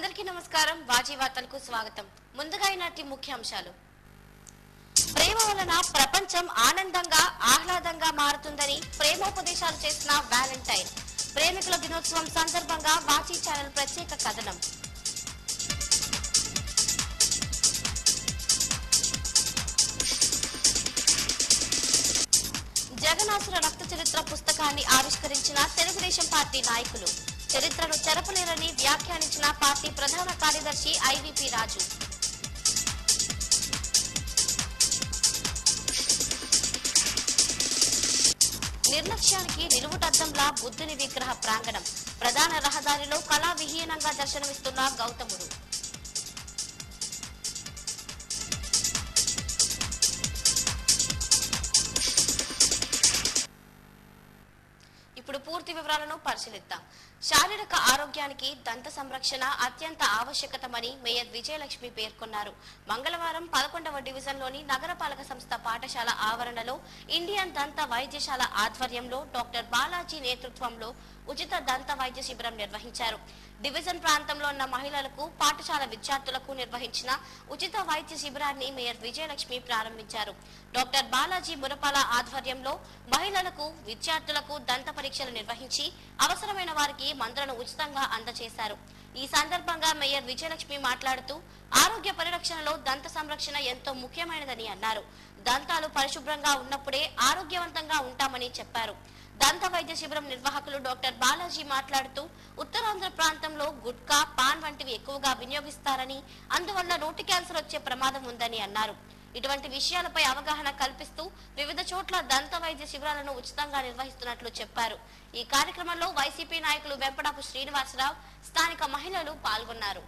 అందరికీ నమస్కారం బాజీ వార్తలకు స్వాగతం ముందుగా ఈనాటి ముఖ్యాంశాలు ప్రేమ వలన ప్రపంచం ఆనందంగా ఆహ్లాదంగా మారుతుందని ప్రేమోపదేశాలు చేసిన వ్యాలంటైన్ ప్రేమికుల దినోత్సవం సందర్భంగా వాచీ ఛానల్ ప్రత్యేక కథనం జగనాసుర రక్త చరిత్ర పుస్తకాన్ని ఆవిష్కరించిన తెలుగుదేశం పార్టీ నాయకులు చరిత్రను చెరపలేరని వ్యాఖ్యానించిన పార్టీ ప్రధాన కార్యదర్శి ఐవీపీ రాజు నిర్లక్ష్యానికి నిలువుటద్దంలా బుద్ధుని విగ్రహ ప్రాంగణం ప్రధాన రహదారిలో కళా విహీనంగా దర్శనమిస్తున్న గౌతముడు ఇప్పుడు పూర్తి వివరాలను పరిశీలిద్దాం శారీరక ఆరోగ్యానికి దంత సంరక్షణ అత్యంత ఆవశ్యకతమని మేయర్ విజయలక్ష్మి పేర్కొన్నారు మంగళవారం పదకొండవ డివిజన్లోని నగరపాలక సంస్థ పాఠశాల ఆవరణలో ఇండియన్ దంత వైద్యశాల ఆధ్వర్యంలో డాక్టర్ బాలాజీ నేతృత్వంలో ఉచిత దంత వైద్య శిబిరం నిర్వహించారు డివిజన్ ప్రాంతంలో ఉన్న మహిళలకు పాఠశాల విద్యార్థులకు నిర్వహించిన ఉచిత వైద్య శిబిరాన్ని మేయర్ విజయలక్ష్మి ప్రారంభించారు డాక్టర్ బాలాజీ మురపాల ఆధ్వర్యంలో మహిళలకు విద్యార్థులకు దంత పరీక్షలు నిర్వహించి అవసరమైన వారికి మందులను ఉచితంగా అందజేశారు ఈ సందర్భంగా మేయర్ విజయలక్ష్మి మాట్లాడుతూ ఆరోగ్య పరిరక్షణలో దంత సంరక్షణ ఎంతో ముఖ్యమైనదని అన్నారు దంతాలు పరిశుభ్రంగా ఉన్నప్పుడే ఆరోగ్యవంతంగా ఉంటామని చెప్పారు దంత వైద్య శిబిరం నిర్వాహకులు డాక్టర్ బాలాజీ మాట్లాడుతూ ఉత్తరాంధ్ర ప్రాంతంలో గుట్కా పాన్ వంటివి ఎక్కువగా వినియోగిస్తారని అందువల్ల నోటి క్యాన్సర్ వచ్చే ప్రమాదం ఉందని అన్నారు ఇటువంటి విషయాలపై అవగాహన కల్పిస్తూ వివిధ చోట్ల దంత వైద్య శిబిరాలను ఉచితంగా నిర్వహిస్తున్నట్లు చెప్పారు ఈ కార్యక్రమంలో వైసీపీ నాయకులు వెంపడాపు శ్రీనివాసరావు స్థానిక మహిళలు పాల్గొన్నారు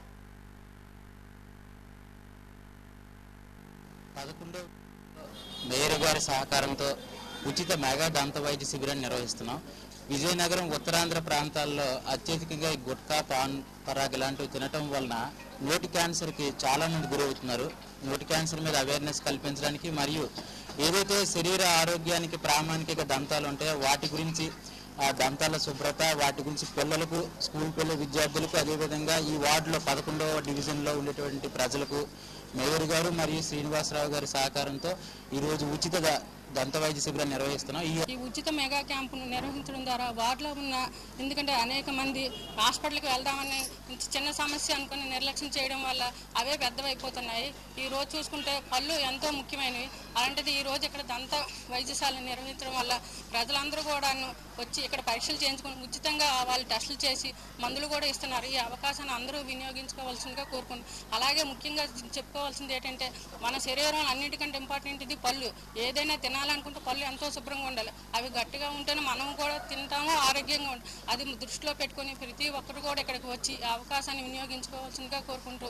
పదకొండో మేయర్ గారి సహకారంతో ఉచిత మెగా దంత వైద్య శిబిరాన్ని నిర్వహిస్తున్నాం విజయనగరం ఉత్తరాంధ్ర ప్రాంతాల్లో అత్యధికంగా ఈ గుట్కా పాన్ పరాగ్ ఇలాంటివి తినటం వలన నోటి క్యాన్సర్కి చాలా మంది గురవుతున్నారు నోటి క్యాన్సర్ మీద అవేర్నెస్ కల్పించడానికి మరియు ఏదైతే శరీర ఆరోగ్యానికి ప్రామాణిక దంతాలు ఉంటాయో వాటి గురించి ఆ దంతాల శుభ్రత వాటి గురించి పిల్లలకు స్కూల్ పిల్లల విద్యార్థులకు అదేవిధంగా ఈ వార్డులో పదకొండవ డివిజన్లో ఉండేటువంటి ప్రజలకు మేయర్ గారు మరియు శ్రీనివాసరావు గారి సహకారంతో ఈరోజు ఉచిత ద- దంత వైద్య శిబిరాన్ని నిర్వహిస్తున్నాం ఈ ఈ ఉచిత మెగా క్యాంపును నిర్వహించడం ద్వారా వార్డులో ఉన్న ఎందుకంటే అనేక మంది హాస్పిటల్కి వెళ్దామని చిన్న సమస్య అనుకుని నిర్లక్ష్యం చేయడం వల్ల అవే పెద్దవైపోతున్నాయి ఈ రోజు చూసుకుంటే పళ్ళు ఎంతో ముఖ్యమైనవి అలాంటిది ఈ రోజు ఇక్కడ దంత వైద్యశాలను నిర్వహించడం వల్ల ప్రజలందరూ కూడాను వచ్చి ఇక్కడ పరీక్షలు చేయించుకుని ఉచితంగా వాళ్ళు టెస్టులు చేసి మందులు కూడా ఇస్తున్నారు ఈ అవకాశాన్ని అందరూ వినియోగించుకోవాల్సిందిగా కోరుకుంటున్నాం అలాగే ముఖ్యంగా చెప్పుకోవాల్సింది ఏంటంటే మన శరీరం అన్నిటికంటే ఇంపార్టెంట్ ఇది పళ్ళు ఏదైనా తినాలనుకుంటే పళ్ళు ఎంతో శుభ్రంగా ఉండాలి అవి గట్టిగా ఉంటేనే మనం కూడా తింటాము ఆరోగ్యంగా ఉంటాం అది దృష్టిలో పెట్టుకొని ప్రతి ఒక్కరు కూడా ఇక్కడికి వచ్చి ఈ అవకాశాన్ని వినియోగించుకోవాల్సిందిగా కోరుకుంటూ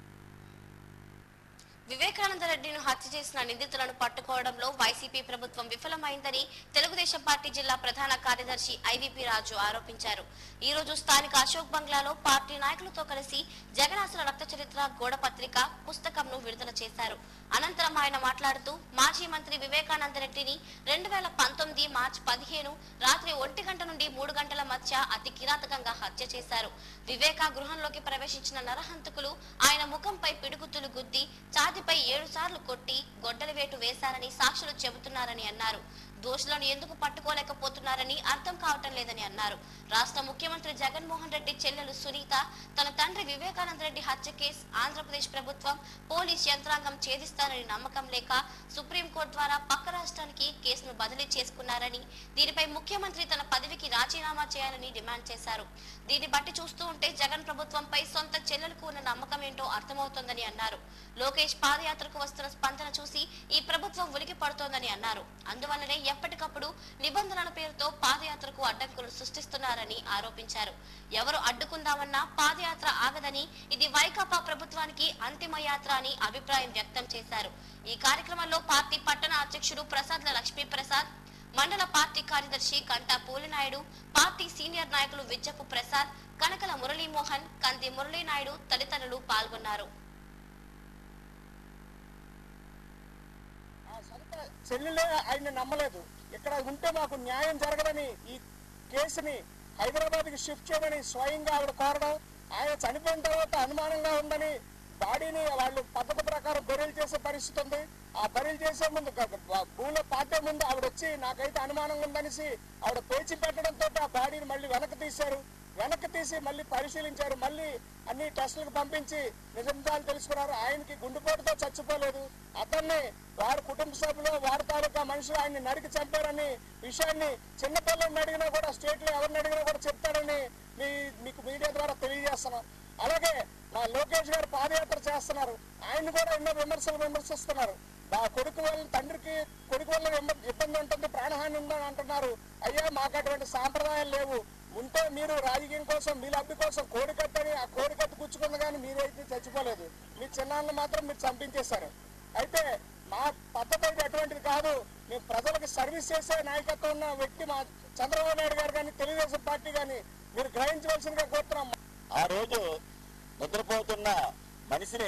వివేకానంద రెడ్డిను హత్య చేసిన నిందితులను పట్టుకోవడంలో వైసీపీ ప్రభుత్వం విఫలమైందని తెలుగుదేశం పార్టీ జిల్లా ప్రధాన కార్యదర్శి ఐవీపీ రాజు ఆరోపించారు ఈ రోజు స్థానిక అశోక్ బంగ్లాలో పార్టీ నాయకులతో కలిసి జగనాసుల రక్త చరిత్ర గోడ పత్రిక పుస్తకంను విడుదల చేశారు అనంతరం ఆయన మాట్లాడుతూ మాజీ మంత్రి వివేకానంద రెడ్డిని రెండు వేల పంతొమ్మిది మార్చి పదిహేను రాత్రి ఒంటి గంట నుండి మూడు గంటల మధ్య అతి కిరాతకంగా హత్య చేశారు వివేకా గృహంలోకి ప్రవేశించిన నరహంతకులు ఆయన ముఖంపై పిడుగుతులు గుద్ది ఛాతిపై ఏడు సార్లు కొట్టి గొడ్డలి వేటు వేశారని సాక్షులు చెబుతున్నారని అన్నారు దోషులను ఎందుకు పట్టుకోలేకపోతున్నారని అర్థం కావటం లేదని అన్నారు రాష్ట్ర ముఖ్యమంత్రి జగన్మోహన్ రెడ్డి చెల్లెలు సునీత తన తండ్రి వివేకానంద రెడ్డి హత్య కేసు ఆంధ్రప్రదేశ్ ప్రభుత్వం పోలీస్ యంత్రాంగం ఛేదిస్తారని నమ్మకం లేక సుప్రీంకోర్టు ద్వారా పక్క రాష్ట్రానికి కేసును బదిలీ చేసుకున్నారని దీనిపై ముఖ్యమంత్రి తన పదవికి రాజీనామా చేయాలని డిమాండ్ చేశారు దీన్ని బట్టి చూస్తూ ఉంటే జగన్ ప్రభుత్వంపై సొంత చెల్లెలకు ఉన్న నమ్మకం ఏంటో అర్థమవుతోందని అన్నారు లోకేష్ పాదయాత్రకు వస్తున్న స్పందన చూసి ఈ ప్రభుత్వం ఉలికి పడుతోందని అన్నారు అందువల్లనే ఎప్పటికప్పుడు నిబంధనల పేరుతో పాదయాత్రకు అడ్డంకులు సృష్టిస్తున్నారని ఆరోపించారు ఎవరు అడ్డుకుందామన్నా పాదయాత్ర ఆగదని ఇది వైకాపా ప్రభుత్వానికి అంతిమ యాత్ర అని అభిప్రాయం వ్యక్తం చేశారు ఈ కార్యక్రమంలో పార్టీ పట్టణ అధ్యక్షుడు ప్రసాద్ల లక్ష్మీ ప్రసాద్ మండల పార్టీ కార్యదర్శి కంటా పూలినాయుడు పార్టీ సీనియర్ నాయకులు విజ్జపు ప్రసాద్ కనకల మురళీమోహన్ కంది మురళీనాయుడు తదితరులు పాల్గొన్నారు ఆ సొంత చెల్లెలే ఆయన్ని నమ్మలేదు ఇక్కడ ఉంటే మాకు న్యాయం జరగదని ఈ కేసుని హైదరాబాద్కి షిఫ్ట్ చేయమని స్వయంగా ఆవిడ కోరడం ఆయన చనిపోయిన తర్వాత అనుమానంగా ఉందని బాడీని వాళ్ళు పద్ధతి ప్రకారం బెరీలు చేసే పరిస్థితి ఉంది ఆ బెరీలు చేసే ముందు గ- గ- భూమిలో పాతే ముందు ఆవిడ వచ్చి నాకైతే అనుమానంగా ఉందనేసి ఆవిడ పేచి పెట్టడంతో ఆ బాడీని మళ్ళీ వెనక్కి తీశారు వెనక్కి తీసి మళ్ళీ పరిశీలించారు మళ్ళీ అన్ని టెస్టులకు పంపించి నిజాలు తెలుసుకున్నారు ఆయనకి గుండెపోటుతో చచ్చిపోలేదు అతన్ని వారి కుటుంబ సభ్యులు వారి తాలూకా మనుషులు ఆయన్ని నరికి చంపారని విషయాన్ని చిన్నపిల్లల్ని అడిగినా కూడా స్టేట్ లో ఎవరిని అడిగినా కూడా చెప్తారని మీ మీకు మీడియా ద్వారా తెలియజేస్తున్నాం అలాగే మా లోకేష్ గారు పాదయాత్ర చేస్తున్నారు ఆయన కూడా ఎన్నో విమర్శలు విమర్శిస్తున్నారు మా కొడుకు వల్ల తండ్రికి కొడుకు వల్ల ఇమ్మ- ఇబ్బంది ఉంటుంది ప్రాణహాని ఉందని అంటున్నారు అయ్యా మాకు అటువంటి సాంప్రదాయాలు లేవు ఉంటే మీరు రాజకీయం కోసం మీ లబ్ధి కోసం కోడికట్టని ఆ కోడికట్టు గుచ్చుకుంది కానీ మీరైతే చచ్చిపోలేదు మీ చిన్నాన్ని మాత్రం మీరు చంపించేశారు అయితే మా పద్ధతి అయితే అటువంటిది కాదు మేము ప్రజలకు సర్వీస్ చేసే నాయకత్వం ఉన్న వ్యక్తి మా చంద్రబాబు నాయుడు గారు కానీ తెలుగుదేశం పార్టీ కానీ మీరు గ్రహించవలసిందిగా కోరుతున్నాం ఆ రోజు నిద్రపోతున్న మనిషిని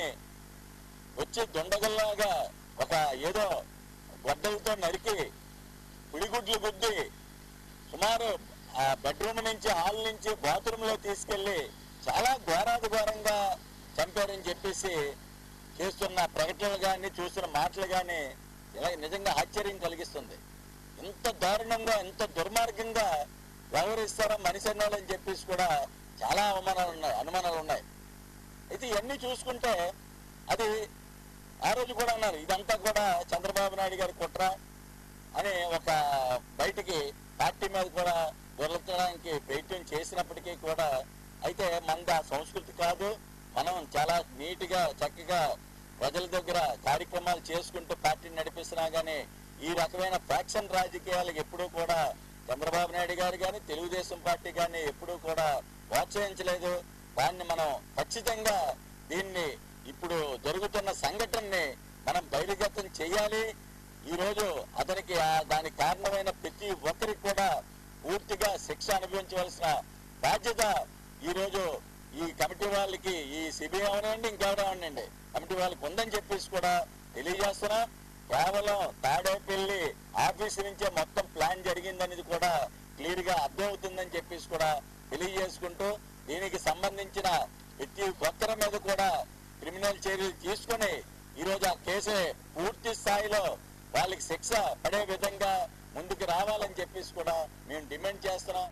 వచ్చి దొండగల్లాగా ఒక ఏదో గొడ్డలతో నరికి పిడిగుడ్లు గుద్ది సుమారు ఆ బెడ్రూమ్ నుంచి హాల్ నుంచి బాత్రూమ్ లో తీసుకెళ్లి చాలా ఘోరాది ఘోరంగా చంపారని చెప్పేసి చేస్తున్న ప్రకటనలు కానీ చూస్తున్న మాటలు కానీ ఇలా నిజంగా ఆశ్చర్యం కలిగిస్తుంది ఇంత దారుణంగా ఇంత దుర్మార్గంగా వ్యవహరిస్తారా మనిషి అన్నాళ్ళని చెప్పేసి కూడా చాలా అవమానాలు ఉన్నాయి అనుమానాలు ఉన్నాయి అయితే ఇవన్నీ చూసుకుంటే అది ఆ రోజు కూడా అన్నారు ఇదంతా కూడా చంద్రబాబు నాయుడు గారి కుట్ర అని ఒక బయటికి పార్టీ మీద కూడా దొరకడానికి ప్రయత్నం చేసినప్పటికీ కూడా అయితే మనది ఆ సంస్కృతి కాదు మనం చాలా నీట్గా చక్కగా ప్రజల దగ్గర కార్యక్రమాలు చేసుకుంటూ పార్టీని నడిపిస్తున్నా కానీ ఈ రకమైన ఫ్యాక్షన్ రాజకీయాలకు ఎప్పుడూ కూడా చంద్రబాబు నాయుడు గారు కానీ తెలుగుదేశం పార్టీ కానీ ఎప్పుడూ కూడా ప్రోత్సహించలేదు దాన్ని మనం ఖచ్చితంగా దీన్ని ఇప్పుడు జరుగుతున్న సంఘటనని మనం బహిర్గతం చేయాలి ఈ రోజు అతనికి ఆ- దానికి కారణమైన ప్రతి ఒక్కరికి కూడా పూర్తిగా శిక్ష అనుభవించవలసిన బాధ్యత ఈ రోజు ఈ కమిటీ వాళ్ళకి ఈ సిబిఐ అవనండి ఇంకెవడవనండి కమిటీ వాళ్ళకి ఉందని చెప్పేసి కూడా తెలియజేస్తున్నా కేవలం తాడేపల్లి ఆఫీస్ నుంచే మొత్తం ప్లాన్ జరిగిందనేది కూడా క్లియర్ గా అర్థమవుతుందని చెప్పేసి కూడా తెలియజేసుకుంటూ దీనికి సంబంధించిన ప్రతి ఒక్కరి మీద కూడా క్రిమినల్ చర్యలు తీసుకొని ఈ రోజు ఆ కేసు పూర్తి స్థాయిలో వాళ్ళకి శిక్ష పడే విధంగా ముందుకు రావాలని చెప్పేసి కూడా మేము డిమాండ్ చేస్తున్నాం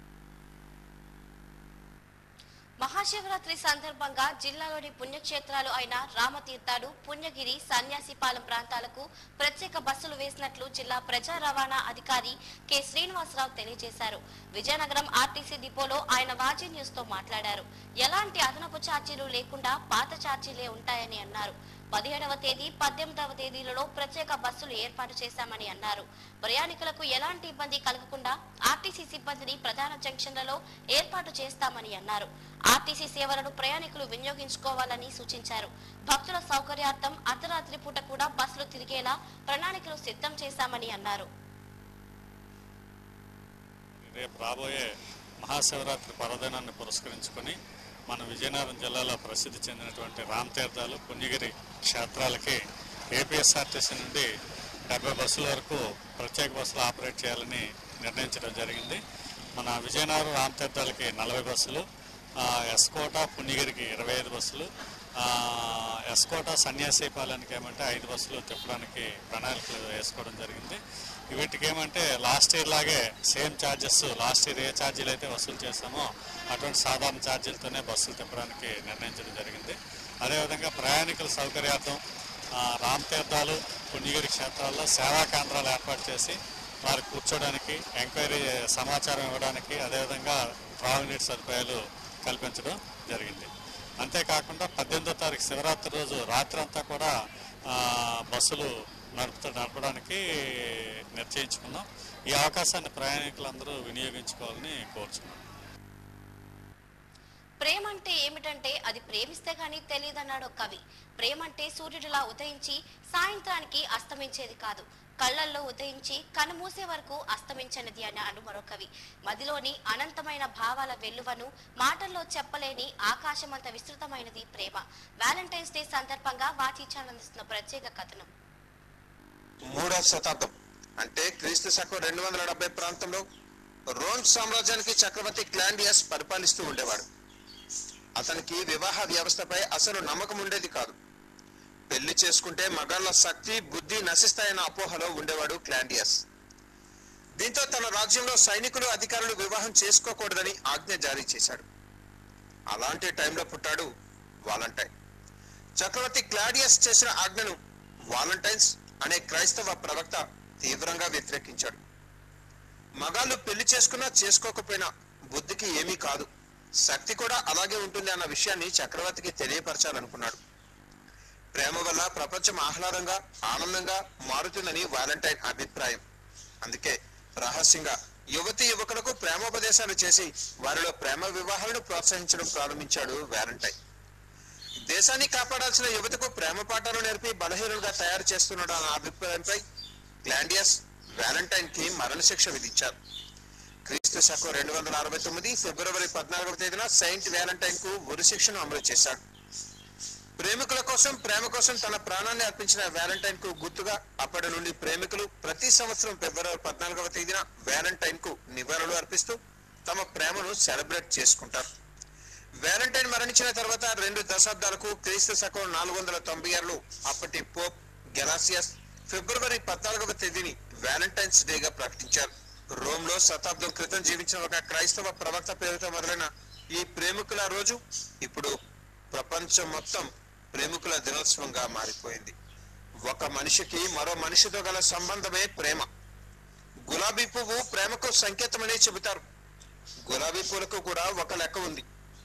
మహాశివరాత్రి సందర్భంగా జిల్లాలోని పుణ్యక్షేత్రాలు అయిన రామతీర్థాలు పుణ్యగిరి సన్యాసిపాలెం ప్రాంతాలకు ప్రత్యేక బస్సులు వేసినట్లు జిల్లా ప్రజా రవాణా అధికారి కె శ్రీనివాసరావు తెలియజేశారు విజయనగరం ఆర్టీసీ డిపోలో ఆయన వాజీ న్యూస్ తో మాట్లాడారు ఎలాంటి అదనపు ఛార్జీలు లేకుండా పాత ఛార్జీలే ఉంటాయని అన్నారు పదిహేడవ తేదీ పద్దెనిమిదవ తేదీలలో ప్రత్యేక బస్సులు ఏర్పాటు చేశామని అన్నారు ప్రయాణికులకు ఎలాంటి ఇబ్బంది కలగకుండా ఆర్టీసీ సిబ్బందిని ప్రధాన జంక్షన్లలో ఏర్పాటు చేస్తామని అన్నారు ఆర్టీసీ సేవలను ప్రయాణికులు వినియోగించుకోవాలని సూచించారు భక్తుల సౌకర్యార్థం అర్ధరాత్రి పూట కూడా బస్సులు తిరిగేలా ప్రణాళికలు సిద్ధం చేశామని అన్నారు రేపు రాబోయే మహాశివరాత్రి పర్వదినాన్ని పురస్కరించుకొని మన విజయనగరం జిల్లాలో ప్రసిద్ధి చెందినటువంటి రామ్ తీర్థాలు పుణ్యగిరి క్షేత్రాలకి ఏపీఎస్ఆర్టీసీ నుండి డెబ్బై బస్సుల వరకు ప్రత్యేక బస్సులు ఆపరేట్ చేయాలని నిర్ణయించడం జరిగింది మన విజయనగరం రామ్ తీర్థాలకి నలభై బస్సులు ఆ, ఎస్కోట పుణ్యగిరికి ఇరవై ఐదు బస్సులు ఆ, ఎస్కోట సన్యాసిపాలెనికి ఏమంటే ఐదు బస్సులు తిప్పడానికి ప్రణాళికలు వేసుకోవడం జరిగింది వీటికి ఏమంటే లాస్ట్ ఇయర్ లాగే సేమ్ ఛార్జెస్ లాస్ట్ ఇయర్ ఏ ఛార్జీలు అయితే వసూలు చేస్తామో అటువంటి సాధారణ ఛార్జీలతోనే బస్సులు తిప్పడానికి నిర్ణయించడం జరిగింది అదేవిధంగా ప్రయాణికుల సౌకర్యార్థం ఆ, రామ్ తీర్థాలు పుణ్యగిరి క్షేత్రాల్లో సేవా కేంద్రాలు ఏర్పాటు చేసి వారు కూర్చోడానికి ఎంక్వైరీ సమాచారం ఇవ్వడానికి అదేవిధంగా త్రాగునీటి సదుపాయాలు కల్పించడం జరిగింది అంతేకాకుండా పద్దెనిమిదో తారీఖు శివరాత్రి రోజు రాత్రి అంతా కూడా ఆ, బస్సులు నడుపుతూ నడపడానికి నిశ్చయించుకున్నాం ఈ అవకాశాన్ని ప్రయాణికులందరూ వినియోగించుకోవాలని కోరుచున్నాం ప్రేమ అంటే ఏమిటంటే అది ప్రేమిస్తే గానీ తెలియదన్నాడు కవి ప్రేమంటే సూర్యుడిలా ఉదయించి సాయంత్రానికి అస్తమించేది కాదు కళ్ళల్లో ఉదయించి కనుమూసే వరకు అస్తమించనిది అని అను మరో కవి మదిలోని అనంతమైన భావాల వెల్లువను మాటల్లో చెప్పలేని ఆకాశమంత విస్తృతమైనది ప్రేమ వ్యాలంటైన్స్ డే సందర్భంగా వాచీచాన్ అందిస్తున్న ప్రత్యేక కథనం మూడవ శతాబ్దం అంటే క్రీస్తు శకం రెండు వందల డెబ్బై ప్రాంతంలో రోమ్ సామ్రాజ్యానికి చక్రవర్తి క్లాండియస్ పరిపాలిస్తూ ఉండేవాడు అతనికి వివాహ వ్యవస్థపై అసలు నమ్మకం ఉండేది కాదు పెళ్లి చేసుకుంటే మగాళ్ళ శక్తి బుద్ధి నశిస్తాయన్న అపోహలో ఉండేవాడు క్లాండియస్ దీంతో తన రాజ్యంలో సైనికులు అధికారులు వివాహం చేసుకోకూడదని ఆజ్ఞ జారీ చేశాడు అలాంటి టైంలో పుట్టాడు వాలంటైన్ చక్రవర్తి క్లాడియస్ చేసిన ఆజ్ఞను వాలంటైన్స్ అనే క్రైస్తవ ప్రవక్త తీవ్రంగా వ్యతిరేకించాడు మగాళ్ళు పెళ్లి చేసుకున్నా చేసుకోకపోయినా బుద్ధికి ఏమీ కాదు శక్తి కూడా అలాగే ఉంటుంది అన్న విషయాన్ని చక్రవర్తికి తెలియపరచాలనుకున్నాడు ప్రేమ వల్ల ప్రపంచం ఆహ్లాదంగా ఆనందంగా మారుతుందని వాలంటైన్ అభిప్రాయం అందుకే రహస్యంగా యువతి యువకులకు ప్రేమోపదేశాలు చేసి వారిలో ప్రేమ వివాహాలను ప్రోత్సహించడం ప్రారంభించాడు వాలంటైన్ దేశాన్ని కాపాడాల్సిన యువతకు ప్రేమ పాఠాలు నేర్పి బలహీనులుగా తయారు చేస్తున్నాడు అన్న అభిప్రాయంపై గ్లాండియస్ వ్యాలంటైన్ కి మరణశిక్ష విధించారు క్రీస్తు శకం రెండు వందల అరవై తొమ్మిది ఫిబ్రవరి పద్నాలుగవ తేదీన సెయింట్ వ్యాలంటైన్ కు ఉరి శిక్షను అమలు చేశాడు ప్రేమికుల కోసం ప్రేమ కోసం తన ప్రాణాన్ని అర్పించిన వ్యాలంటైన్ కు గుర్తుగా అప్పటి నుండి ప్రేమికులు ప్రతి సంవత్సరం ఫిబ్రవరి పద్నాలుగవ తేదీన వ్యాలంటైన్ కు నివాళులు అర్పిస్తూ తమ ప్రేమను సెలబ్రేట్ చేసుకుంటారు వ్యాలంటైన్ మరణించిన తర్వాత రెండు దశాబ్దాలకు క్రీస్తు శకం నాలుగు వందల తొంభై ఆరులో అప్పటి పోప్ గెలాసియస్ ఫిబ్రవరి పద్నాలుగవ తేదీని వ్యాలంటైన్స్ డేగా ప్రకటించారు రోమ్ లో శతాబ్దం క్రితం జీవించిన ఒక క్రైస్తవ ప్రవక్త పేరుతో మొదలైన ఈ ప్రేమికుల రోజు ఇప్పుడు ప్రపంచం మొత్తం ప్రేమికుల దినోత్సవంగా మారిపోయింది ఒక మనిషికి మరో మనిషితో గల సంబంధమే ప్రేమ గులాబీ పువ్వు ప్రేమకు సంకేతమని చెబుతారు గులాబీ పూలకు కూడా ఒక లెక్క ఉంది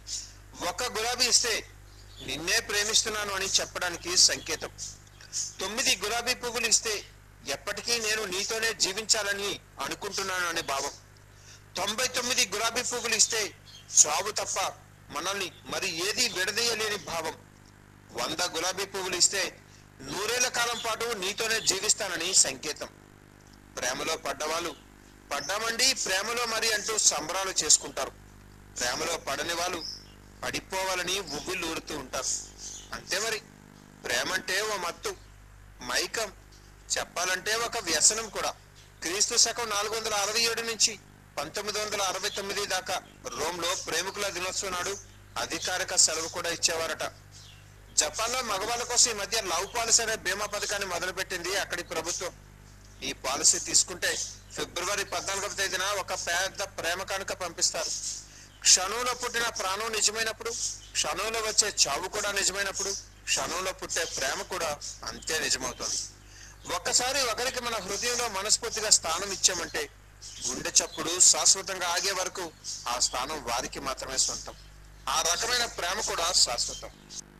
ఒక గులాబీ ఇస్తే నిన్నే ప్రేమిస్తున్నాను అని చెప్పడానికి సంకేతం తొమ్మిది గులాబీ పువ్వులు ఇస్తే ఎప్పటికీ నేను నీతోనే జీవించాలని అనుకుంటున్నాను అనే భావం తొంభై తొమ్మిది గులాబీ పువ్వులు ఇస్తే చావు తప్ప మనల్ని మరి ఏది విడదీయలేని భావం వంద గులాబీ పువ్వులు ఇస్తే నూరేళ్ల కాలం పాటు నీతోనే జీవిస్తానని సంకేతం ప్రేమలో పడ్డవాళ్ళు పడ్డామండి ప్రేమలో మరి అంటూ సంబరాలు చేసుకుంటారు ప్రేమలో పడని వాళ్ళు పడిపోవాలని ఉవ్విళ్ళు ఊరుతూ ఉంటారు అంతే మరి ప్రేమంటే ఓ మత్తు మైకం చెప్పాలంటే ఒక వ్యసనం కూడా క్రీస్తు శకం నాలుగు వందల అరవై ఏడు నుంచి పంతొమ్మిది వందల అరవై తొమ్మిది దాకా రోమ్ లో ప్రేమికుల దినోత్సవం నాడు అధికారిక సెలవు కూడా ఇచ్చేవారట జపాన్ లో మగవాళ్ళ కోసం ఈ మధ్య లవ్ పాలసీ అనే బీమా పథకాన్ని మొదలుపెట్టింది అక్కడి ప్రభుత్వం ఈ పాలసీ తీసుకుంటే ఫిబ్రవరి పద్నాలుగవ తేదీన ఒక పెద్ద ప్రేమ కానుక పంపిస్తారు క్షణంలో పుట్టిన ప్రాణం నిజమైనప్పుడు క్షణంలో వచ్చే చావు కూడా నిజమైనప్పుడు క్షణంలో పుట్టే ప్రేమ కూడా అంతే నిజమవుతుంది ఒక్కసారి ఒకరికి మన హృదయంలో మనస్ఫూర్తిగా స్థానం ఇచ్చామంటే గుండె చప్పుడు శాశ్వతంగా ఆగే వరకు ఆ స్థానం వారికి మాత్రమే సొంతం ఆ రకమైన ప్రేమ కూడా శాశ్వతం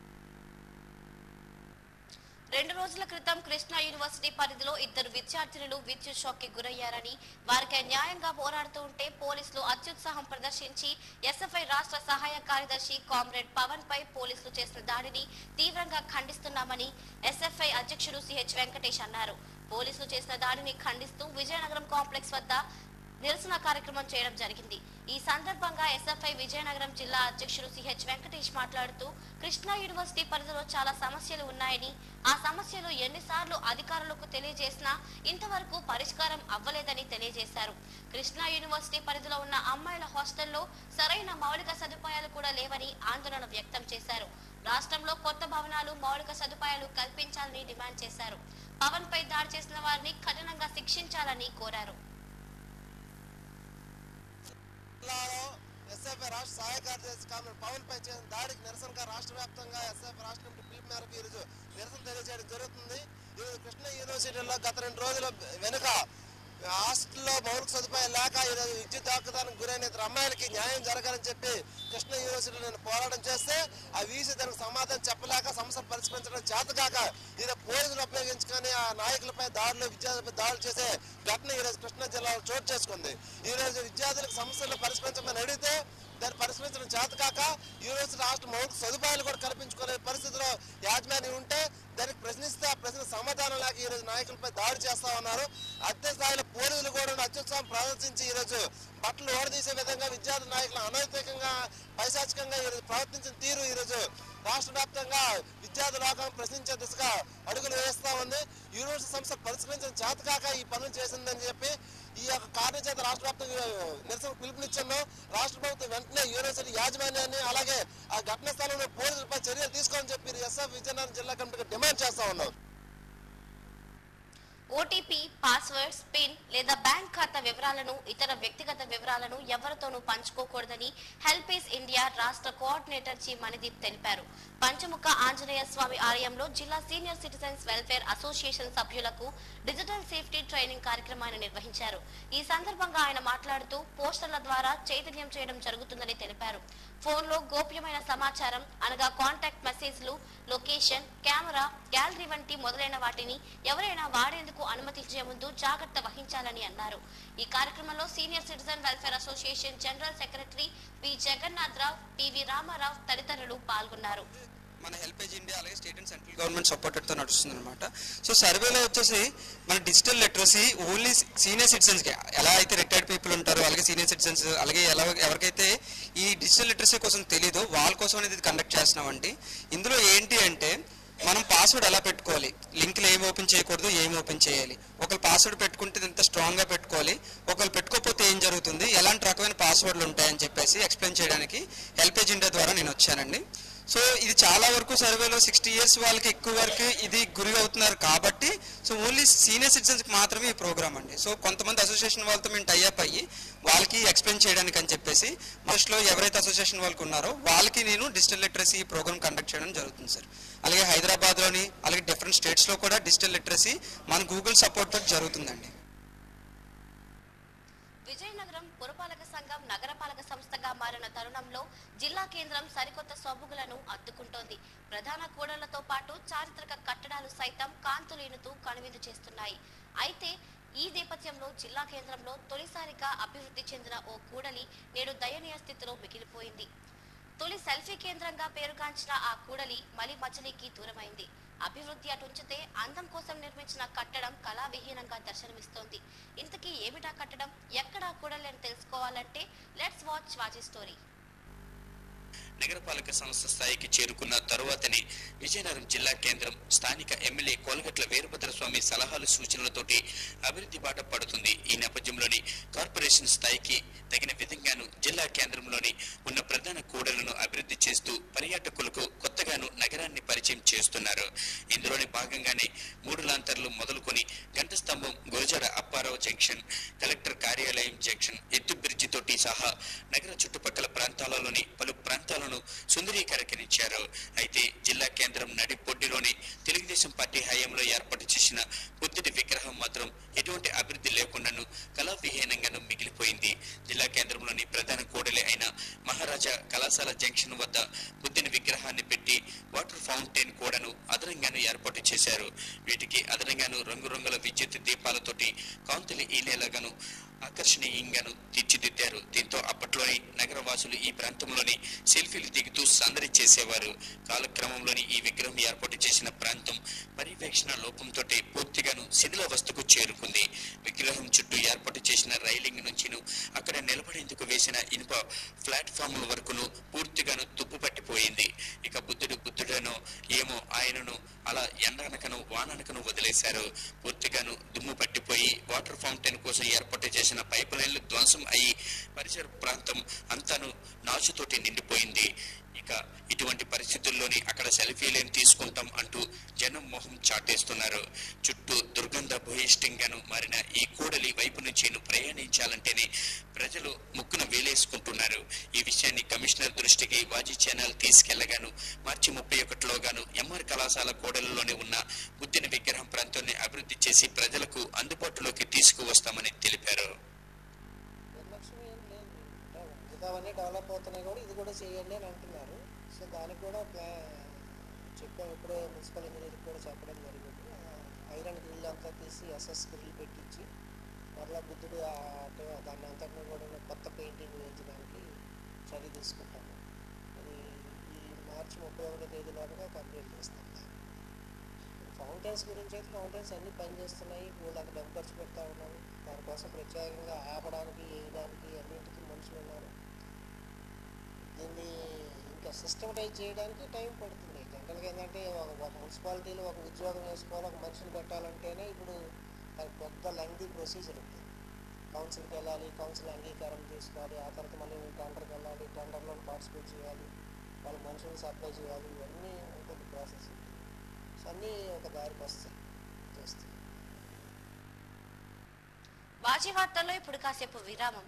రెండు రోజుల క్రితం కృష్ణా యూనివర్సిటీ పరిధిలో ఇద్దరు విద్యార్థినులు విద్యుత్ షాక్ కి గురయ్యారని వారికి న్యాయంగా పోరాడుతూ ఉంటే పోలీసులు అత్యుత్సాహం ప్రదర్శించి ఎస్ఎఫ్ఐ రాష్ట్ర సహాయ కార్యదర్శి కామ్రేడ్ పవన్ పై పోలీసులు చేసిన దాడిని తీవ్రంగా ఖండిస్తున్నామని ఎస్ఎఫ్ఐ అధ్యక్షుడు సిహెచ్ వెంకటేష్ అన్నారు పోలీసులు చేసిన దాడిని ఖండిస్తూ విజయనగరం కాంప్లెక్స్ వద్ద నిరసన కార్యక్రమం చేయడం జరిగింది ఈ సందర్భంగా ఎస్ఎఫ్ఐ విజయనగరం జిల్లా అధ్యక్షుడు సిహెచ్ వెంకటేష్ మాట్లాడుతూ కృష్ణా యూనివర్సిటీ పరిధిలో చాలా సమస్యలు ఉన్నాయని ఆ సమస్యలు ఎన్నిసార్లు అధికారులకు తెలియజేసినా ఇంతవరకు పరిష్కారం అవ్వలేదని తెలియజేశారు కృష్ణా యూనివర్సిటీ పరిధిలో ఉన్న అమ్మాయిల హాస్టల్లో సరైన మౌలిక సదుపాయాలు కూడా లేవని ఆందోళన వ్యక్తం చేశారు రాష్ట్రంలో కొత్త భవనాలు మౌలిక సదుపాయాలు కల్పించాలని డిమాండ్ చేశారు పవన్ పై దాడి చేసిన వారిని కఠినంగా శిక్షించాలని కోరారు జిల్లాలో ఎస్ఎఫ్ఐ రాష్ట్ర సహాయ కార్యదర్శి కామ్రేడ్ పవన్ పై చేసిన దాడికి నిరసనగా రాష్ట్ర వ్యాప్తంగా ఎస్ఎఫ్ఐ రాష్ట్ర కమిటీ పిలుపు మేరకు ఈరోజు నిరసన తెలియజేయడం జరుగుతుంది ఈరోజు కృష్ణ యూనివర్సిటీలో గత రెండు రోజుల వెనుక హాస్టల్లో మౌలిక సదుపాయాలు లేక ఈరోజు విద్యుత్ దాక్కుదానికి గురైన ఇద్దరు అమ్మాయిలకి న్యాయం జరగాలని చెప్పి కృష్ణ యూనివర్సిటీలో నేను పోరాటం చేస్తే ఆ వీసీ దానికి సమాధానం చెప్పలేక సమస్య పరిష్కరించడం చేతకాక ఈరోజు పోలీసులు ఉపయోగించుకొని ఆ నాయకులపై దాడులు విద్యార్థులపై దాడులు చేసే ఘటన ఈరోజు కృష్ణా జిల్లాలో చోటు చేసుకుంది ఈరోజు విద్యార్థులకు సమస్యలు పరిష్కరించమని అడిగితే దాన్ని పరిష్కరించడం చేతకాక యూనివర్సిటీ రాష్ట్ర మౌలిక సదుపాయాలు కూడా కల్పించుకునే పరిస్థితిలో యాజమాన్యం ఉంటే దానికి ప్రశ్నిస్తే ఆ ప్రశ్న సమాధానం లేక ఈరోజు నాయకులపై దాడి చేస్తా ఉన్నారు అత్య స్థాయిలో పోలీసులు కూడా అత్యుత్సాహం ప్రదర్శించి ఈరోజు బట్టలు ఓడదీసే విధంగా విద్యార్థి నాయకులు అనైతికంగా పైశాచికంగా ఈరోజు ప్రవర్తించిన తీరు ఈరోజు రాష్ట్ర వ్యాప్తంగా విద్యార్థి లోకాలను ప్రశ్నించే దిశగా అడుగులు వేస్తా ఉంది యూనివర్సిటీ సంస్థ పరిష్కరించిన చేతకాక ఈ పనులు చేసిందని చెప్పి ఈ యొక్క కారణం చేత రాష్ట్ర వ్యాప్తంగా నిరసన పిలుపునిచ్చాము రాష్ట్ర ప్రభుత్వం వెంటనే యూనివర్సిటీ యాజమాన్యాన్ని అలాగే ఆ ఘటన స్థలంలో పోలీసులపై చర్యలు తీసుకోవాలని చెప్పి ఎస్ఎఫ్ విజయనగరం జిల్లా కమిటీకి డిమాండ్ చేస్తా ఉన్నాం ఓటీపీ పాస్వర్డ్స్ పిన్ లేదా బ్యాంక్ ఖాతా వివరాలను ఇతర వ్యక్తిగత వివరాలను ఎవరితోనూ పంచుకోకూడదని హెల్పేజ్ ఇండియా రాష్ట్ర కోఆర్డినేటర్ జి మణిదీప్ తెలిపారు పంచముఖ ఆంజనేయ స్వామి ఆలయంలో జిల్లా సీనియర్ సిటిజన్స్ వెల్ఫేర్ అసోసియేషన్ సభ్యులకు డిజిటల్ సేఫ్టీ ట్రైనింగ్ కార్యక్రమాన్ని నిర్వహించారు ఈ సందర్భంగా ఆయన మాట్లాడుతూ పోస్టర్ల ద్వారా చైతన్యం చేయడం జరుగుతుందని తెలిపారు ఫోన్లో గోప్యమైన సమాచారం అనగా కాంటాక్ట్ మెసేజ్లు లొకేషన్ కెమెరా గ్యాలరీ వంటి మొదలైన వాటిని ఎవరైనా వాడేందుకు అనుమతించే ముందు జాగ్రత్త వహించాలని అన్నారు ఈ కార్యక్రమంలో senior citizen welfare association general secretary P Jagannath Rao PV Ramarao తదితరులు పాల్గొన్నారు మన హెల్పేజ్ ఇండియా అలాగే స్టేట్ అండ్ సెంట్రల్ గవర్నమెంట్ సపోర్టెడ్తో నడుస్తుంది అనమాట సో సర్వేలో వచ్చేసి మన డిజిటల్ లిటరసీ ఓన్లీ సీనియర్ సిటిజన్స్కి ఎలా అయితే రిటైర్డ్ పీపుల్ ఉంటారో అలాగే సీనియర్ సిటిజన్స్ అలాగే ఎలా ఎవరికైతే ఈ డిజిటల్ లిటరసీ కోసం తెలీదో వాళ్ళ కోసం అనేది ఇది కండక్ట్ చేస్తున్నామండి ఇందులో ఏంటి అంటే మనం పాస్వర్డ్ ఎలా పెట్టుకోవాలి లింక్లు ఏం ఓపెన్ చేయకూడదు ఏం ఓపెన్ చేయాలి ఒకరు పాస్వర్డ్ పెట్టుకుంటే ఎంత స్ట్రాంగ్గా పెట్టుకోవాలి ఒకరు పెట్టుకోకపోతే ఏం జరుగుతుంది ఎలాంటి రకమైన పాస్వర్డ్లు ఉంటాయని చెప్పేసి ఎక్స్ప్లెయిన్ చేయడానికి హెల్పేజ్ ఇండియా ద్వారా నేను వచ్చానండి సో ఇది చాలా వరకు సర్వేలో సిక్స్టీ ఇయర్స్ వాళ్ళకి ఎక్కువ వరకు ఇది గురి అవుతున్నారు కాబట్టి సో ఓన్లీ సీనియర్ సిటిజన్స్కి మాత్రమే ఈ ప్రోగ్రామ్ అండి సో కొంతమంది అసోసియేషన్ వాళ్ళతో మేము టైఅప్ అయ్యి వాళ్ళకి ఎక్స్ప్లెయిన్ చేయడానికి అని చెప్పేసి ఫస్ట్లో ఎవరైతే అసోసియేషన్ వాళ్ళకి ఉన్నారో వాళ్ళకి నేను డిజిటల్ లిటరసీ ఈ ప్రోగ్రామ్ కండక్ట్ చేయడం జరుగుతుంది సార్ అలాగే హైదరాబాద్లోని అలాగే డిఫరెంట్ స్టేట్స్లో కూడా డిజిటల్ లిటరసీ మన గూగుల్ సపోర్ట్ తోటి జరుగుతుందండి విజయనగరం పురపాలక సంఘం నగరపాలక సంస్థగా మారిన తరుణంలో జిల్లా కేంద్రం సరికొత్త సొబుగులను అద్దుకుంటోంది ప్రధాన కూడళ్లతో పాటు చారిత్రక కట్టడాలు సైతం కాంతులీనుతూ కనువిందు చేస్తున్నాయి అయితే ఈ నేపథ్యంలో జిల్లా కేంద్రంలో తొలిసారిగా అభివృద్ధి చెందిన ఓ కూడలి నేడు దయనీయ స్థితిలో మిగిలిపోయింది తొలి సెల్ఫీ కేంద్రంగా పేరుగాంచిన ఆ కూడలి మలి మచలికి దూరమైంది అభివృద్ధి అటుంచితే అందం కోసం నిర్మించిన కట్టడం కళావిహీనంగా దర్శనమిస్తోంది ఇంతకీ ఏమిటా కట్టడం ఎక్కడా కూడలి అని తెలుసుకోవాలంటే లెట్స్ వాచ్ వాచి స్టోరీ నగరపాలక సంస్థ స్థాయికి చేరుకున్న తరువాతనే విజయనగరం జిల్లా కేంద్రం స్థానిక ఎమ్మెల్యే కోలగట్ల వీరభద్ర స్వామి సలహాలు సూచనలతోటి అభివృద్ధి బాట పడుతుంది ఈ నేపథ్యంలోని కార్పొరేషన్ స్థాయికి తగిన విధంగాను జిల్లా కేంద్రంలోని ఉన్న ప్రధాన కూడలను అభివృద్ధి చేస్తూ పర్యాటకులకు కొత్తగాను నగరాన్ని పరిచయం చేస్తున్నారు ఇందులోని భాగంగానే మూడు లాంతర్లు మొదలుకొని గంట స్తంభం గురజాడ అప్పారావు జంక్షన్ కలెక్టర్ కార్యాలయం జంక్షన్ ఎత్తు బ్రిడ్జి తోటి సహా నగర చుట్టుపక్కల ప్రాంతాలలోని పలు ప్రాంతాలను సుందరీకరించారు అయితే జిల్లా కేంద్రం నడిపొడ్డిలోని తెలుగుదేశం పార్టీ హయాంలో ఏర్పాటు చేసిన బుద్ధుడి విగ్రహం మాత్రం ఎటువంటి అభివృద్ధి లేకుండాను కళావిహీనంగాను మిగిలిపోయింది జిల్లా కేంద్రంలోని ప్రధాన కూడలి అయిన మహారాజా కళాశాల జంక్షన్ వద్ద బుద్ధుని విగ్రహాన్ని పెట్టి వాటర్ ఫౌంటైన్ కూడాను అదనంగాను ఏర్పాటు చేశారు వీటికి అదనంగాను రంగురంగుల విద్యుత్ దీపాలతోటి కాంతులు ఈలేలాగాను ఆకర్షణీయంగాను తీర్చిదిద్దారు దీంతో అప్పట్లోని నగరవాసులు ఈ ప్రాంతంలోని సెల్ఫీలు దిగుతూ సందడి చేసేవారు కాలక్రమంలోని ఈ విగ్రహం ఏర్పాటు చేసిన ప్రాంతం పర్యవేక్షణ లోపంతో పూర్తిగాను శిథిలావస్థకు చేరుకుంది విగ్రహం చుట్టూ ఏర్పాటు చేసిన రైలింగ్ నుంచిను అక్కడ నిలబడేందుకు వేసిన ఇనుప ప్లాట్ఫామ్ల వరకును పూర్తిగాను తుప్పు పట్టిపోయింది ఇక బుద్ధుడు బుద్ధుడనో ఏమో ఆయనను అలా ఎండనకను వాననకను వదిలేశారు పూర్తిగాను దుమ్ము పట్టిపోయి వాటర్ ఫౌంటైన్ కోసం ఏర్పాటు చేసిన పైప్ లైన్లు ధ్వంసం అయి పరిసర ప్రాంతం అంతాను నాచుతోటి నిండిపోయింది ఇక ఇటువంటి పరిస్థితుల్లోని అక్కడ సెల్ఫీలేం తీసుకుంటాం అంటూ జనం మొహం చాటేస్తున్నారు చుట్టూ దుర్గంధ భూయిష్టంగాను మారిన ఈ కూడలి వైపు నుంచి ప్రయాణించాలంటేనే ప్రజలు ముక్కున వేలేసుకుంటున్నారు ఈ విషయాన్ని కమిషనర్ దృష్టికి వాజీ ఛానల్ తీసుకెళ్లగాను మార్చి ముప్పై ఒకటిలోగాను ఎంఆర్ కళాశాల కూడలిలోనే ఉన్న బుద్ధిని విగ్రహం ప్రాంతాన్ని అభివృద్ధి చేసి ప్రజలకు అందుబాటులోకి తీసుకువస్తామని తెలిపారు నిర్లక్ష్యం ఏం లేదు అంటే మిగతావన్నీ డెవలప్ అవుతున్నాయి కూడా ఇది కూడా చేయండి అని అంటున్నారు సో దానికి కూడా ప్లా చెప్పాం ఇప్పుడే మున్సిపల్ ఇంజనీర్కి కూడా చెప్పడం జరిగింది ఆ ఐరన్ గ్రిల్ అంతా తీసి ఎస్ఎస్ గ్రిల్ పెట్టించి మరలా బుద్ధుడు ఆ అంటే దాన్ని అంతటిని కూడా కొత్త పెయింటింగ్ వేయించడానికి చర్య తీసుకుంటాము అది ఈ మార్చి ముప్పై ఒకటో తేదీలోగా కంప్లీట్ చేస్తాం ఫౌంటైన్స్ గురించి అయితే ఫౌంటైన్స్ అన్నీ పనిచేస్తున్నాయి వాళ్ళు అంత డబ్బు ఖర్చు పెడతా ఉన్నారు దానికోసం ప్రత్యేకంగా ఆపడానికి వేయడానికి అన్నింటికి మనుషులు ఉన్నారు దీన్ని ఇంకా సిస్టమటైజ్ చేయడానికి టైం పడుతుంది జనరల్గా ఏంటంటే ఒక ఒక మున్సిపాలిటీలో ఒక ఉద్యోగం వేసుకోవాలి ఒక మనిషిని పెట్టాలంటేనే ఇప్పుడు అది పెద్ద లెంగ్దీ ప్రొసీజర్ ఉంటుంది కౌన్సిల్కి వెళ్ళాలి కౌన్సిల్ అంగీకారం తీసుకోవాలి ఆ తర్వాత మళ్ళీ టెండర్కి వెళ్ళాలి టెండర్లో పార్టిసిపేట్ చేయాలి వాళ్ళ మనుషులను సప్లై చేయాలి ఇవన్నీ ఉంటుంది ప్రాసెస్ సో అన్నీ ఒక దారికి వస్తాయి చేస్తాయి బాజీ వార్తల్లో ఇప్పుడు కాసేపు విరామం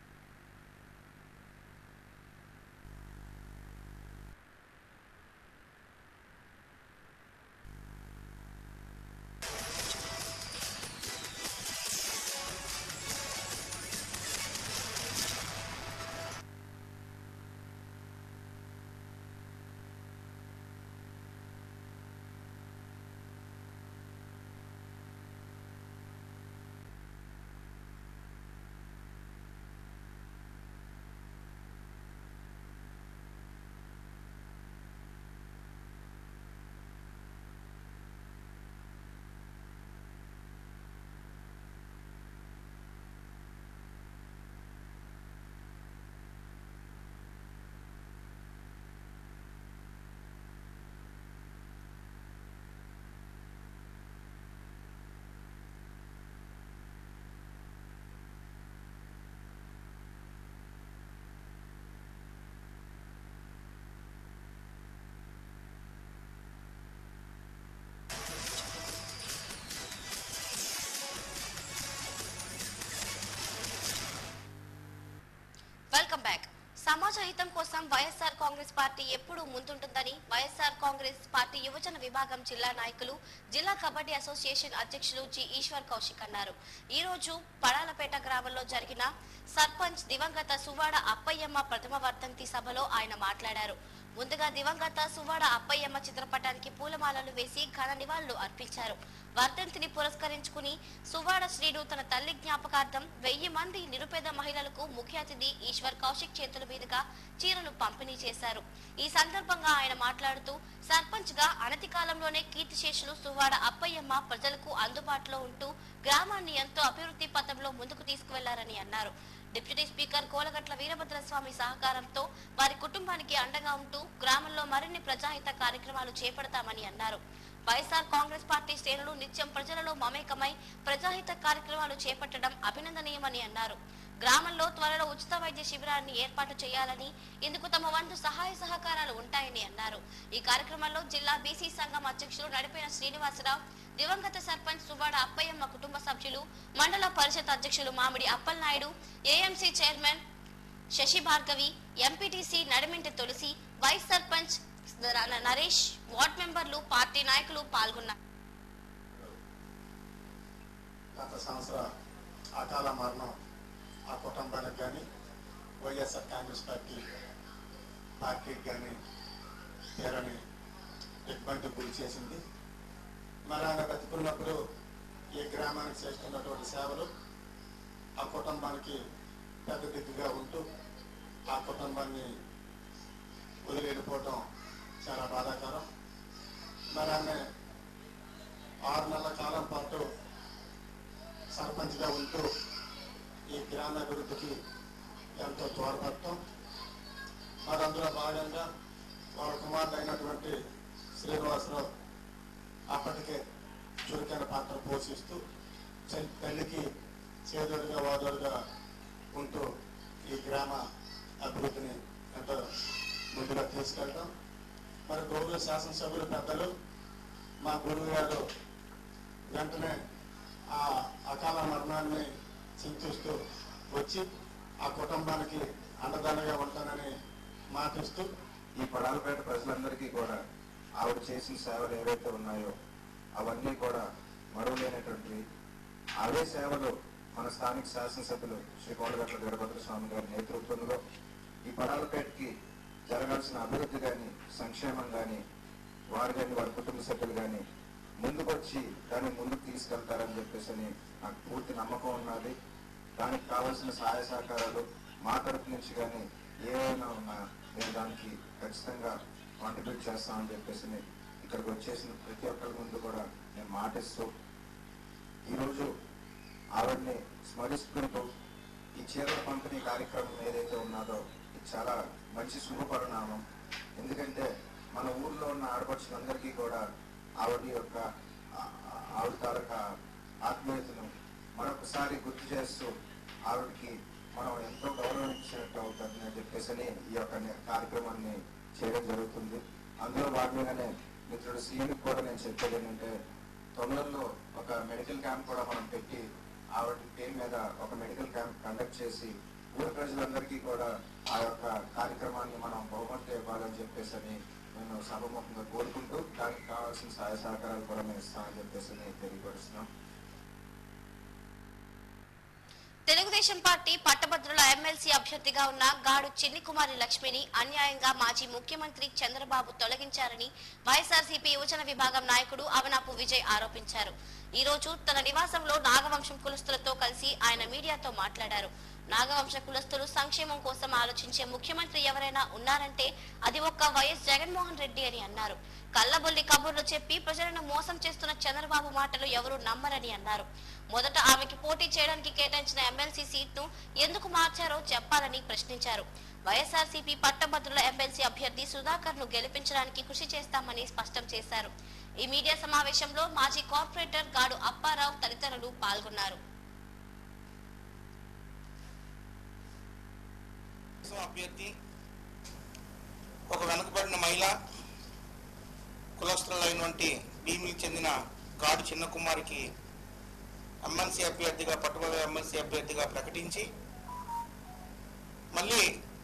వెల్కమ్ బ్యాక్ సమాజ హితం కోసం వైఎస్ఆర్ కాంగ్రెస్ పార్టీ ఎప్పుడూ ముందుంటుందని వైఎస్ఆర్ కాంగ్రెస్ పార్టీ యువజన విభాగం జిల్లా నాయకులు జిల్లా కబడ్డీ అసోసియేషన్ అధ్యక్షులు జి ఈశ్వర్ కౌశిక్ అన్నారు ఈ రోజు పడాలపేట గ్రామంలో జరిగిన సర్పంచ్ దివంగత సువాడ అప్పయ్యమ్మ ప్రథమ వర్ధంతి సభలో ఆయన మాట్లాడారు ముందుగా దివంగత సువాడ అప్పయ్యమ్మ చిత్రపటానికి పూలమాలలు వేసి ఘన నివాళులు అర్పించారు వర్ధంతిని పురస్కరించుకుని సువాడ శ్రీను తన తల్లి జ్ఞాపకార్థం వెయ్యి మంది నిరుపేద మహిళలకు ముఖ్య అతిథి ఈశ్వర్ కౌశిక్ చేతుల మీదుగా చీరలు పంపిణీ చేశారు ఈ సందర్భంగా ఆయన మాట్లాడుతూ సర్పంచ్ గా అనతి కాలంలోనే కీర్తిశేషులు సువాడ అప్పయ్యమ్మ ప్రజలకు అందుబాటులో ఉంటూ గ్రామాన్ని ఎంతో అభివృద్ధి పథంలో ముందుకు తీసుకువెళ్లారని అన్నారు డిప్యూటీ స్పీకర్ కోలగట్ల వీరభద్రస్వామి సహకారంతో వారి కుటుంబానికి అండగా ఉంటూ గ్రామంలో మరిన్ని ప్రజాహిత కార్యక్రమాలు చేపడతామని అన్నారు వైఎస్ఆర్ కాంగ్రెస్ పార్టీ శ్రేణులు నిత్యం ప్రజలలో మమేకమై ప్రజాహిత కార్యక్రమాలు చేపట్టడం అభినందనీయమని అన్నారు గ్రామంలో త్వరలో ఉచిత వైద్య శిబిరాన్ని ఏర్పాటు చేయాలని ఇందుకు తమ వంతు సహాయ సహకారాలు ఉంటాయని అన్నారు ఈ కార్యక్రమంలో జిల్లా బీసీ సంఘం అధ్యక్షులు నడిపిన శ్రీనివాసరావు దివంగత సర్పంచ్ సువాడ అప్పయ్యమ్మ కుటుంబ సభ్యులు మండల పరిషత్ అధ్యక్షులు Mamidi Appalanaidu AMC chairman Sasi Bhargavi MPTC Nadiminti Tulasi vice sarpanch న- నరేష్ వార్డ్ మెంబర్లు పార్టీ నాయకులు పాల్గొన్నారు గత సంవత్సర అకాల మరణం ఆ కుటుంబానికి కానీ వైఎస్ఆర్ కాంగ్రెస్ పార్టీ పార్టీకి కానీ తీరని ఇబ్బంది గురి చేసింది మరి ఆయన బతుకున్నప్పుడు ఈ గ్రామానికి చేస్తున్నటువంటి సేవలు ఆ కుటుంబానికి పెద్ద దిక్కుగా ఉంటూ ఆ కుటుంబాన్ని వదిలి వెళ్ళిపోవటం చాలా బాధాకరం మరి ఆమె ఆరు నెలల కాలం పాటు సర్పంచ్గా ఉంటూ ఈ గ్రామ అభివృద్ధికి ఎంతో తోడ్పడటం మరి అందులో భాగంగా వారి కుమారుడు అయినటువంటి శ్రీనివాసరావు అప్పటికే చురుకైన పాత్ర పోషిస్తూ చె- తల్లికి చేదోడుగా వాదోడుగా ఉంటూ ఈ గ్రామ అభివృద్ధిని ఎంతో ముందుగా తీసుకెళ్ళడం మరి గౌరవ శాసనసభ్యులు పెద్దలు మా గురువు గారు వెంటనే ఆ అకాల మరణాన్ని చింతిస్తూ వచ్చి ఆ కుటుంబానికి అండదండగా ఉంటానని మాటిస్తూ ఈ పడాలపేట ప్రజలందరికీ కూడా ఆవిడ చేసిన సేవలు ఏవైతే ఉన్నాయో అవన్నీ కూడా మరువలేనటువంటివి అవే సేవలు మన స్థానిక శాసనసభ్యులు శ్రీ కోడగట్ల వీరభద్ర స్వామి గారి నేతృత్వంలో ఈ పడాలపేటకి జరగాల్సిన అభివృద్ధి కానీ సంక్షేమం కానీ వారు కానీ వారి కుటుంబ సభ్యులు కానీ ముందుకొచ్చి దాన్ని ముందుకు తీసుకెళ్తారని చెప్పేసి అని నాకు పూర్తి నమ్మకం ఉన్నది దానికి కావాల్సిన సహాయ సహకారాలు మా తరపు నుంచి కానీ ఏమైనా ఉన్నా నేను దానికి ఖచ్చితంగా కాంట్రిబ్యూట్ చేస్తామని చెప్పేసి ఇక్కడికి వచ్చేసిన ప్రతి ఒక్కరి ముందు కూడా నేను మాటిస్తూ ఈరోజు ఆవిడని స్మరిస్తుంటూ ఈ చీరల పంపిణీ కార్యక్రమం ఏదైతే ఉన్నదో ఇది చాలా మంచి శుభ పరిణామం ఎందుకంటే మన ఊర్లో ఉన్న ఆడపడుచులందరికీ కూడా ఆవిడ యొక్క ఆ- ఆ- ఆవిడ తాలూకా ఆత్మీయతను మరొకసారి గుర్తు చేస్తూ ఆవిడకి మనం ఎంతో గౌరవం ఇచ్చినట్టు అవుతుంది అని చెప్పేసి అని ఈ యొక్క నే- కార్యక్రమాన్ని చేయడం జరుగుతుంది అందులో భాగంగానే మిత్రుడు సీఎంకి కూడా నేను చెప్పేది ఏంటంటే తొందరలో ఒక మెడికల్ క్యాంప్ కూడా మనం పెట్టి ఆవిడ పేరు మీద ఒక మెడికల్ క్యాంప్ కండక్ట్ చేసి ఊరి ప్రజలందరికీ కూడా ఆ యొక్క కార్యక్రమాన్ని మనం బహుమతి ఇవ్వాలని చెప్పేసి అని నేను సభముఖంగా కోరుకుంటూ దానికి కావాల్సిన సహాయ సహకారాలు కూడా మేము ఇస్తామని చెప్పేసి అని తెలియపరుస్తున్నాం తెలుగుదేశం పార్టీ పట్టభద్రుల ఎమ్మెల్సీ అభ్యర్థిగా ఉన్న గాడు చిన్ని కుమారి లక్ష్మిని అన్యాయంగా మాజీ ముఖ్యమంత్రి చంద్రబాబు తొలగించారని వైఎస్ఆర్సీపీ యువజన విభాగం నాయకుడు అవనాపు విజయ్ ఆరోపించారు ఈ రోజు తన నివాసంలో నాగవంశం కులస్తులతో కలిసి ఆయన మీడియాతో మాట్లాడారు నాగవంశ కులస్తులు సంక్షేమం కోసం ఆలోచించే ముఖ్యమంత్రి ఎవరైనా ఉన్నారంటే అది ఒక్క వైఎస్ జగన్మోహన్ రెడ్డి అని అన్నారు కల్లబొల్లి కబుర్లు చెప్పి ప్రజలను మోసం చేస్తున్న చంద్రబాబు మాటలు ఎవరూ నమ్మరని అన్నారు మొదట ఆమెకి పోటీ చేయడానికి కేటాయించిన ఎమ్మెల్సీ సీట్ను ఎందుకు మార్చారో చెప్పాలని ప్రశ్నించారు వైఎస్ఆర్సీపీ పట్టభద్రుల ఎమ్మెల్సీ అభ్యర్థి సుధాకర్ ను గెలిపించడానికి కృషి చేస్తామని స్పష్టం చేశారు ఈ మీడియా సమావేశంలో మాజీ కార్పొరేటర్ గాడు అప్పారావు తదితరులు పాల్గొన్నారు తెలుగుదేశం అభ్యర్థి ఒక వెనుకబడిన మహిళ కులస్తులైనటువంటి భీమికి చెందిన గాడు చిన్న కుమారికి ఎమ్మెల్సీ అభ్యర్థిగా పట్టుబడి ఎమ్మెల్సీ అభ్యర్థిగా ప్రకటించి మళ్ళీ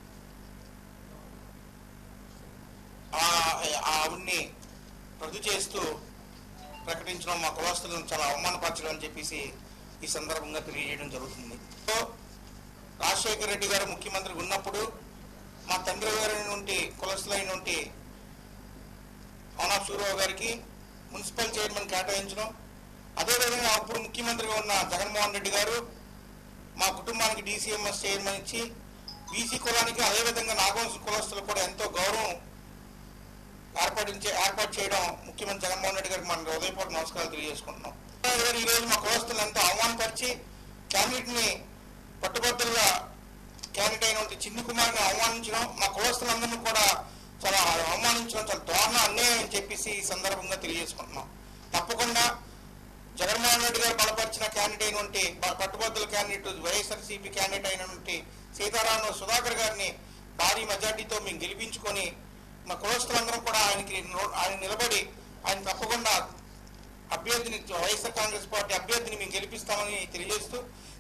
ఆ- ఆ ఆవిడ్ని రద్దు చేస్తూ ప్రకటించడం మా కులస్తులను చాలా అవమానపరచడం అని చెప్పేసి ఈ సందర్భంగా తెలియజేయడం జరుగుతుంది సో రాజశేఖర రెడ్డి గారు ముఖ్యమంత్రి ఉన్నప్పుడు మా తండ్రి గారి నుండి కులస్తులైనటువంటి అవునాబ్ సూరావు గారికి మున్సిపల్ చైర్మన్ కేటాయించడం అదేవిధంగా అప్పుడు ముఖ్యమంత్రిగా ఉన్న జగన్మోహన్ రెడ్డి గారు మా కుటుంబానికి డీసీఎంఎస్ చైర్మన్ ఇచ్చి బీసీ కులానికి అదేవిధంగా నాగవంశ కులస్తులకు కూడా ఎంతో గౌరవం ఏర్పడించే ఏర్పాటు చేయడం ముఖ్యమంత్రి జగన్మోహన్ రెడ్డి గారికి మన హృదయపూర్వక నమస్కారాలు తెలియజేసుకుంటున్నాం ఈ రోజు మా కులస్తులను ఎంతో అవమానపరిచి క్యాండిడేట్ ని పట్టుబద్దులుగా క్యాండిడేట్ అయినటువంటి చిన్ని కుమార్ని అవమానించడం మా కులస్తులందరినీ కూడా చాలా అవమానించడం చాలా దారుణ అన్యాయం అని చెప్పేసి ఈ సందర్భంగా తెలియజేసుకుంటున్నాం తప్పకుండా జగన్మోహన్ రెడ్డి గారు బలపరిచిన క్యాండిడేట్ అయినటువంటి ప- పట్టుబద్దుల క్యాండిడేట్ వైఎస్ఆర్సీపీ క్యాండిడేట్ అయినటువంటి సీతారామ సుధాకర్ గారిని భారీ మెజార్టీతో మేము గెలిపించుకొని మా కులస్తులందరం కూడా ఆయనకి నో- ఆయన నిలబడి ఆయన తప్పకుండా అభ్యర్థిని వైఎస్ఆర్ కాంగ్రెస్ పార్టీ అభ్యర్థిని మేము గెలిపిస్తామని తెలియజేస్తూ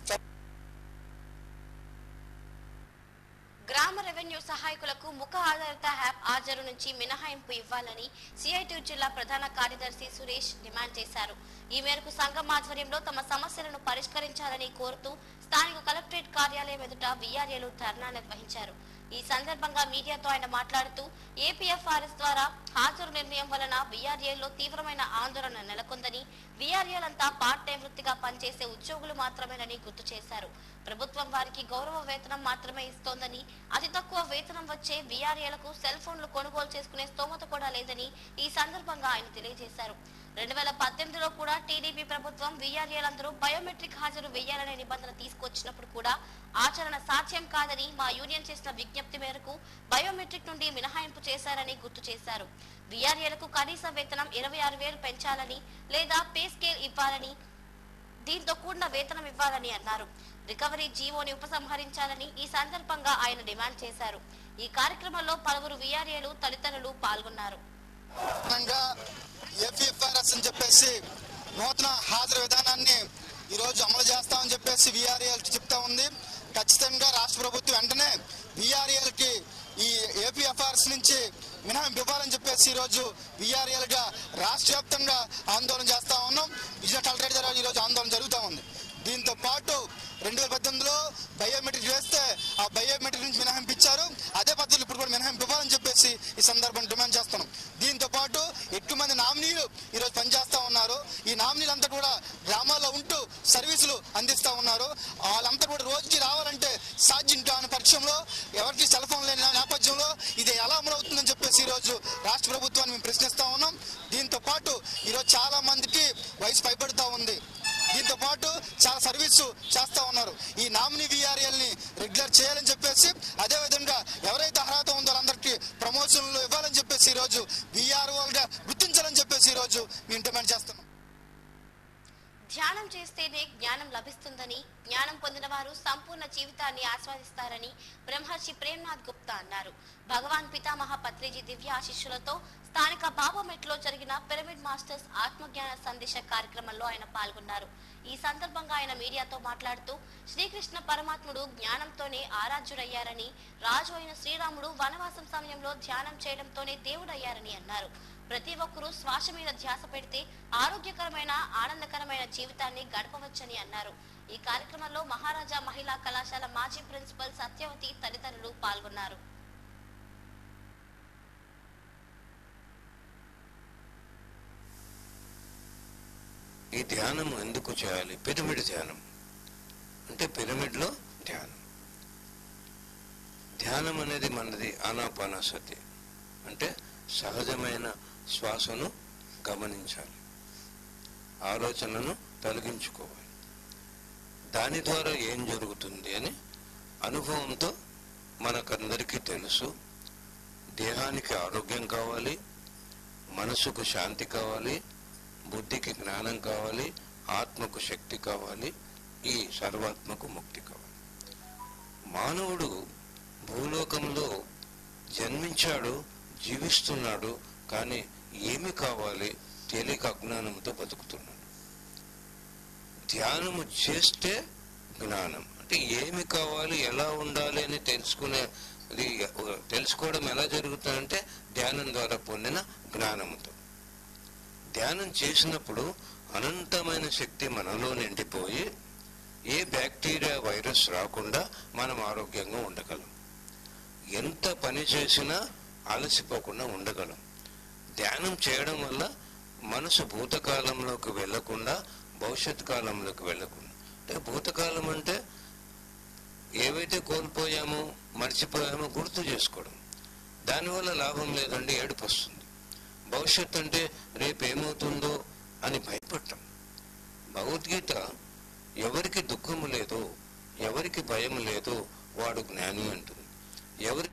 గ్రామ రెవెన్యూ సహాయకులకు ముఖ ఆధారిత యాప్ హాజరు నుంచి మినహాయింపు ఇవ్వాలని సిఐటి జిల్లా ప్రధాన కార్యదర్శి సురేష్ డిమాండ్ చేశారు ఈ మేరకు సంఘం ఆధ్వర్యంలో తమ సమస్యలను పరిష్కరించాలని కోరుతూ స్థానిక కలెక్టరేట్ కార్యాలయం ఎదుట విఆర్ఏలు ధర్నా నిర్వహించారు ఈ సందర్భంగా మీడియాతో ఆయన మాట్లాడుతూ ఏపీఎఫ్ఆర్ఎస్ ద్వారా హాజరు నిర్ణయం వలన విఆర్ఏల్లో తీవ్రమైన ఆందోళన నెలకొందని విఆర్ఏలంతా పార్ట్ టైం వృత్తిగా పనిచేసే ఉద్యోగులు మాత్రమేనని గుర్తు చేశారు ప్రభుత్వం వారికి గౌరవ వేతనం మాత్రమే ఇస్తోందని అతి తక్కువ వేతనం వచ్చే విఆర్ఏలకు సెల్ ఫోన్లు కొనుగోలు చేసుకునే స్తోమత కూడా లేదని ఈ సందర్భంగా ఆయన తెలియజేశారు రెండు వేల పద్దెనిమిదిలో కూడా టీడీపీ ప్రభుత్వం వీఆర్ఏలందరూ బయోమెట్రిక్ హాజరు వేయాలనే నిబంధన తీసుకొచ్చినప్పుడు కూడా ఆచరణ సాధ్యం కాదని మా యూనియన్ చేసిన విజ్ఞప్తి మేరకు బయోమెట్రిక్ నుండి మినహాయింపు చేశారని గుర్తు చేశారు వీఆర్ఏలకు కనీస వేతనం ఇరవై ఆరు వేలు పెంచాలని లేదా పే స్కేల్ ఇవ్వాలని దీంతో కూడిన వేతనం ఇవ్వాలని అన్నారు రికవరీ జీవోని ఉపసంహరించాలని ఈ సందర్భంగా ఆయన డిమాండ్ చేశారు ఈ కార్యక్రమంలో పలువురు వీఆర్ఏలు తదితరులు పాల్గొన్నారు ఏపీఎఫ్ఆర్ఎస్ అని చెప్పేసి నూతన హాజరు విధానాన్ని ఈరోజు అమలు చేస్తామని చెప్పేసి విఆర్ఏల్ చెప్తా ఉంది ఖచ్చితంగా రాష్ట్ర ప్రభుత్వం వెంటనే విఆర్ఏలకి ఈ ఏపీఎఫ్ఆర్ఎస్ నుంచి మినహాయింపు ఇవ్వాలని చెప్పేసి ఈరోజు విఆర్ఏలుగా రాష్ట్ర వ్యాప్తంగా ఆందోళన చేస్తా ఉన్నాం విజయ కలెక్టరేట్ దగ్గర ఈరోజు ఆందోళన జరుగుతూ ఉంది దీంతో పాటు రెండు వేల పద్దెనిమిదిలో బయోమెట్రిక్ వేస్తే ఆ బయోమెట్రిక్ నుంచి మినహాయింపు ఇచ్చారు అదే పద్ధతిలో ఇప్పుడు కూడా మినహాయింపు ఇవ్వాలని చెప్పేసి ఈ సందర్భం డిమాండ్ చేస్తున్నాం దీంతో పాటు ఎక్కువ మంది నామినీలు ఈరోజు పనిచేస్తా ఉన్నారు ఈ నామినీలంతా కూడా గ్రామాల్లో ఉంటూ సర్వీసులు అందిస్తా ఉన్నారు వాళ్ళంతా కూడా రోజుకి రావాలంటే సాధ్యం కాని పక్షంలో ఎవరికి సెల్ ఫోన్ లేని నేపథ్యంలో ఇది ఎలా అమలవుతుందని చెప్పేసి ఈరోజు రాష్ట్ర ప్రభుత్వాన్ని మేము ప్రశ్నిస్తా ఉన్నాం దీంతో పాటు ఈరోజు చాలా మందికి వయసు పైబడుతూ ఉంది దీంతో పాటు చాలా సర్వీసు చేస్తా ఉన్నారు ఈ నామినీ విఆర్ఎల్ ని రెగ్యులర్ చేయాలని చెప్పేసి అదే విధంగా ఎవరైతే అర్హత ఉందో వాళ్ళందరికీ ప్రమోషన్లు ఇవ్వాలని చెప్పేసి ఈ రోజు విఆర్ఓలుగా గుర్తించాలని చెప్పేసి ఈ రోజు మేము డిమాండ్ చేస్తున్నాం ధ్యానం చేస్తేనే జ్ఞానం లభిస్తుందని జ్ఞానం పొందిన వారు సంపూర్ణ జీవితాన్ని ఆస్వాదిస్తారని బ్రహ్మర్షి ప్రేమ్నాథ్ గుప్తా అన్నారు భగవాన్ పితామహ పత్రిజీ దివ్య ఆశిష్యులతో స్థానిక బాబామెట్లో జరిగిన పిరమిడ్ మాస్టర్స్ ఆత్మజ్ఞాన సందేశ కార్యక్రమంలో ఆయన పాల్గొన్నారు ఈ సందర్భంగా ఆయన మీడియాతో మాట్లాడుతూ శ్రీకృష్ణ పరమాత్ముడు జ్ఞానంతోనే ఆరాధ్యుడయ్యారని రాజు అయిన శ్రీరాముడు వనవాసం సమయంలో ధ్యానం చేయడంతోనే దేవుడయ్యారని అన్నారు ప్రతి ఒక్కరూ శ్వాస మీద ధ్యాస పెడితే ఆరోగ్యకరమైన ఆనందకరమైన జీవితాన్ని గడపవచ్చని అన్నారు ఈ కార్యక్రమంలో మహారాజా మహిళా కళాశాల మాజీ ప్రిన్సిపల్ సత్యవతి తదితరులు పాల్గొన్నారు ఈ ధ్యానం ఎందుకు చేయాలి పిరమిడ్ ధ్యానం అంటే పిరమిడ్లో ధ్యానం ధ్యానం అనేది మనది ఆనాపానసతి అంటే సహజమైన శ్వాసను గమనించాలి ఆలోచనను తొలగించుకోవాలి దాని ద్వారా ఏం జరుగుతుంది అని అనుభవంతో మనకందరికీ తెలుసు దేహానికి ఆరోగ్యం కావాలి మనసుకు శాంతి కావాలి బుద్ధికి జ్ఞానం కావాలి ఆత్మకు శక్తి కావాలి ఈ సర్వాత్మకు ముక్తి కావాలి మానవుడు భూలోకంలో జన్మించాడు జీవిస్తున్నాడు కానీ ఏమి కావాలి తేలిక అజ్ఞానంతో బతుకుతున్నాడు ధ్యానము చేస్తే జ్ఞానం అంటే ఏమి కావాలి ఎలా ఉండాలి అని తెలుసుకునే అది తెలుసుకోవడం ఎలా జరుగుతుందంటే ధ్యానం ద్వారా పొందిన జ్ఞానముతో ధ్యానం చేసినప్పుడు అనంతమైన శక్తి మనలో నిండిపోయి ఏ బ్యాక్టీరియా వైరస్ రాకుండా మనం ఆరోగ్యంగా ఉండగలం ఎంత పని చేసినా అలసిపోకుండా ఉండగలం ధ్యానం చేయడం వల్ల మనసు భూతకాలంలోకి వెళ్లకుండా భవిష్యత్ కాలంలోకి వెళ్లకుండా అంటే భూతకాలం అంటే ఏవైతే కోల్పోయామో మర్చిపోయామో గుర్తు చేసుకోవడం దానివల్ల లాభం లేదండి ఏడుపు వస్తుంది భవిష్యత్ అంటే రేపు ఏమవుతుందో అని భయపడటం భగవద్గీత ఎవరికి దుఃఖము లేదో ఎవరికి భయం లేదో వాడు జ్ఞాని అంటుంది ఎవరి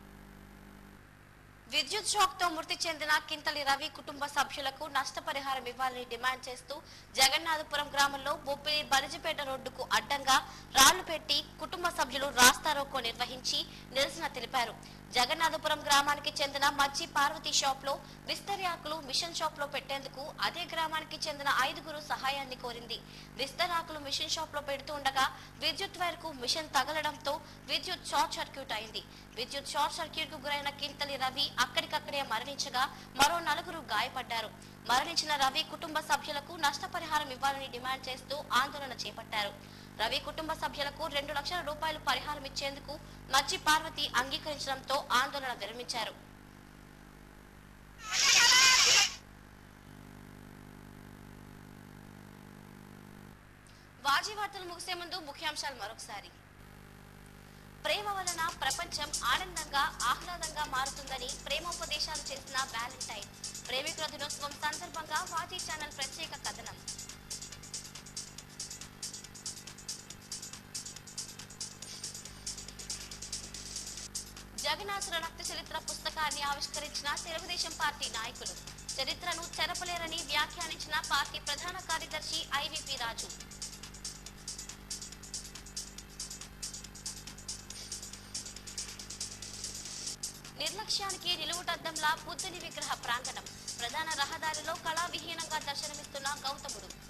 విద్యుత్ షాక్ తో మృతి చెందిన కింతలి రవి కుటుంబ సభ్యులకు నష్టపరిహారం ఇవ్వాలని డిమాండ్ చేస్తూ జగన్నాథపురం గ్రామంలో బొప్పిలి బలిజిపేట రోడ్డుకు అడ్డంగా రాళ్లు పెట్టి కుటుంబ సభ్యులు రాస్తారోకో నిర్వహించి నిరసన తెలిపారు జగన్నాథపురం గ్రామానికి చెందిన మచ్చి పార్వతి షాప్ లో విస్తరాకులు మిషన్ షాప్ లో పెట్టేందుకు అదే గ్రామానికి చెందిన ఐదుగురు సహాయాన్ని కోరింది విస్తరాకులు మిషన్ షాప్ లో పెడుతూ ఉండగా విద్యుత్ వైర్ కు మిషన్ తగలడంతో విద్యుత్ షార్ట్ సర్క్యూట్ అయింది విద్యుత్ షార్ట్ సర్క్యూట్ కు గురైన కింతలి రవి అక్కడికక్కడే మరణించగా మరో నలుగురు గాయపడ్డారు మరణించిన రవి కుటుంబ సభ్యులకు నష్టపరిహారం ఇవ్వాలని డిమాండ్ చేస్తూ ఆందోళన చేపట్టారు రవి కుటుంబ సభ్యులకు రెండు లక్షల రూపాయలు పరిహారం ఇచ్చేందుకు మచ్చి పార్వతి అంగీకరించడంతో ఆందోళన విరమించారు వాజీ వార్తలు ముగిసే ముందు ముఖ్యాంశాలు మరొకసారి ప్రేమ వలన ప్రపంచం ఆనందంగా ఆహ్లాదంగా మారుతుందని ప్రేమోపదేశాలు చేసిన వ్యాలంటైన్ ప్రేమికుల దినోత్సవం సందర్భంగా వాజీ ఛానల్ ప్రత్యేక కథనం జగనాసుర రక్త చరిత్ర పుస్తకాన్ని ఆవిష్కరించిన తెలుగుదేశం పార్టీ నాయకులు చరిత్రను చెరపలేరని వ్యాఖ్యానించిన పార్టీ ప్రధాన కార్యదర్శి ఐవిపి రాజు నిర్లక్ష్యానికి నిలువుటద్దంలా బుద్ధుని విగ్రహ ప్రాంగణం ప్రధాన రహదారిలో కళావిహీనంగా దర్శనమిస్తున్న గౌతముడు